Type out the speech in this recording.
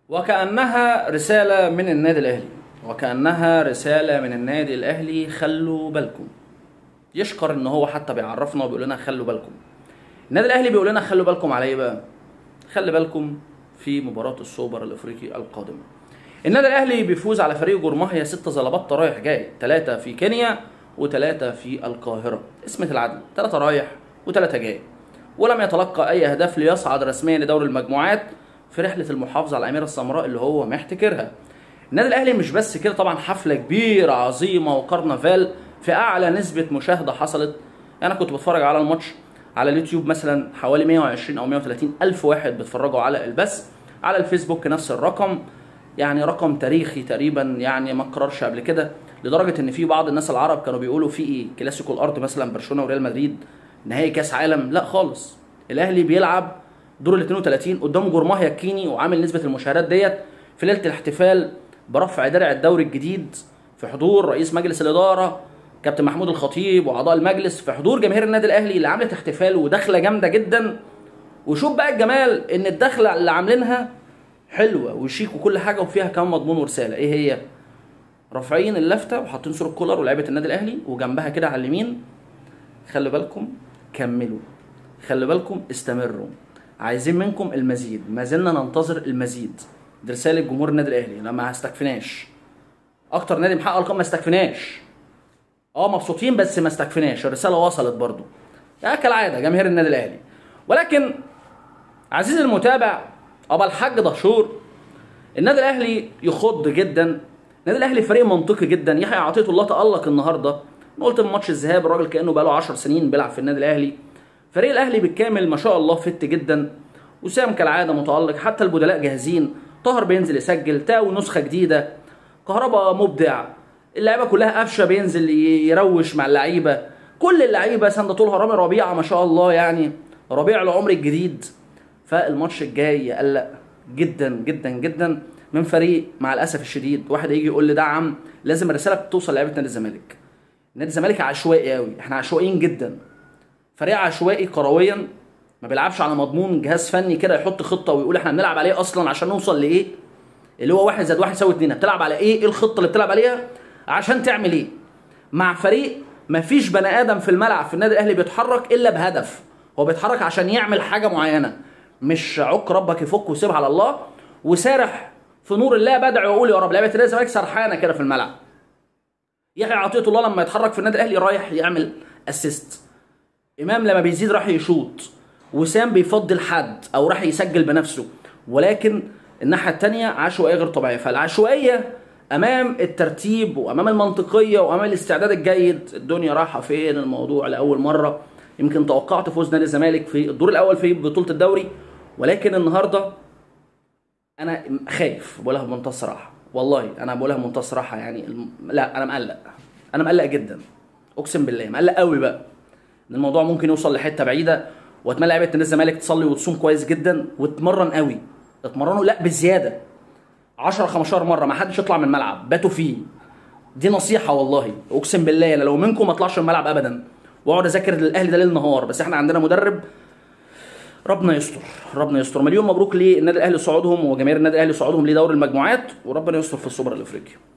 وكأنها رسالة من النادي الأهلي وكأنها رسالة من النادي الأهلي خلوا بالكم يشكر ان هو حتى بيعرفنا وبيقول لنا خلوا بالكم النادي الاهلي بيقول لنا خلوا بالكم على ايه بقى خلي بالكم في مباراة السوبر الافريقي القادمة النادي الاهلي بيفوز على فريق جورماهيا ست ظلبات رايح جاي ثلاثة في كينيا وثلاثة في القاهرة اسمة العدل ثلاثة رايح وثلاثة جاي ولم يتلقى اي اهداف ليصعد رسميا لدوري المجموعات في رحلة المحافظة على الاميرة السمراء اللي هو محتكرها النادي الاهلي مش بس كده طبعا حفلة كبيرة عظيمة وكرنفال في اعلى نسبة مشاهدة حصلت انا كنت بتفرج على الماتش على اليوتيوب مثلا حوالي 120 او 130 الف واحد بيتفرجوا على البث على الفيسبوك نفس الرقم يعني رقم تاريخي تقريبا يعني ما اتكررش قبل كده لدرجه ان في بعض الناس العرب كانوا بيقولوا في ايه كلاسيكو الارض مثلا برشلونه وريال مدريد نهائي كاس عالم لا خالص الاهلي بيلعب دور ال 32 قدام جورماهيا الكيني وعامل نسبه المشاهدات ديت في ليله الاحتفال برفع درع الدوري الجديد في حضور رئيس مجلس الاداره كابتن محمود الخطيب واعضاء المجلس في حضور جماهير النادي الاهلي اللي عملت احتفال ودخله جامده جدا وشوف بقى الجمال ان الدخله اللي عاملينها حلوه وشيك وكل حاجه وفيها كمان مضمون ورساله ايه هي رافعين اللفته وحاطين صوره كولر ولاعيبه النادي الاهلي وجنبها كده على اليمين خلي بالكم كملوا خلي بالكم استمروا عايزين منكم المزيد ما زلنا ننتظر المزيد دي رساله جمهور النادي الاهلي لما هستكفناش اكتر نادي محقق ارقام ما استكفناش اه مبسوطين بس ما استكفناش الرساله وصلت برضو ده كالعاده جماهير النادي الاهلي ولكن عزيزي المتابع ابا الحاج دهشور النادي الاهلي يخض جدا النادي الاهلي فريق منطقي جدا يحيى عطيه الله تالق النهارده انا قلت في ماتش الذهاب الراجل كانه بقاله 10 سنين بيلعب في النادي الاهلي فريق الاهلي بالكامل ما شاء الله فت جدا وسام كالعاده متالق حتى البدلاء جاهزين طاهر بينزل يسجل تاو نسخه جديده كهربا مبدع اللعيبه كلها قفشه بينزل يروش مع اللعيبه كل اللعيبه سند طولها رامي ربيعه ما شاء الله يعني ربيع العمر الجديد فالماتش الجاي يقلق جدا جدا جدا من فريق مع الاسف الشديد واحد هيجي يقول لي دعم لازم الرساله توصل لعيبه نادي الزمالك نادي الزمالك عشوائي قوي احنا عشوائيين جدا فريق عشوائي كرويا ما بيلعبش على مضمون جهاز فني كده يحط خطه ويقول احنا بنلعب عليه اصلا عشان نوصل لايه اللي هو واحد زائد واحد يساوي اتنين بتلعب على ايه ايه الخطه اللي بتلعب عليها عشان تعمل ايه مع فريق مفيش بني ادم في الملعب في النادي الاهلي بيتحرك الا بهدف هو بيتحرك عشان يعمل حاجه معينه مش عك ربك يفك وسيبها على الله وسارح في نور الله بدعي واقول يا رب لعيبه النادي الزمالك سرحانه كده في الملعب يحيى عطيه الله لما يتحرك في النادي الاهلي رايح يعمل اسيست امام لما بيزيد راح يشوط وسام بيفضل حد او راح يسجل بنفسه ولكن الناحيه الثانيه عشوائيه غير طبيعيه فالعشوائيه امام الترتيب وامام المنطقيه وامام الاستعداد الجيد الدنيا رايحه فين الموضوع لاول مره يمكن توقعت فوز نادي الزمالك في الدور الاول في بطوله الدوري ولكن النهارده انا خايف بقولها بمنتهى الصراحه والله انا بقولها بمنتهى الصراحه يعني الم... لا انا مقلق انا مقلق جدا اقسم بالله مقلق قوي بقى ان الموضوع ممكن يوصل لحته بعيده واتمنى لعيبه نادي الزمالك تصلي وتصوم كويس جدا وتتمرن قوي اتمرنوا لا بزياده 10 15 مره ما حدش يطلع من الملعب باتوا فيه دي نصيحه والله اقسم بالله لو منكم ما طلعش من الملعب ابدا واقعد اذاكر الاهلي ده ليل نهار بس احنا عندنا مدرب ربنا يستر ربنا يستر مليون مبروك للنادي الاهلي صعودهم وجماهير النادي الاهلي صعودهم لدوري المجموعات وربنا يستر في السوبر الافريقي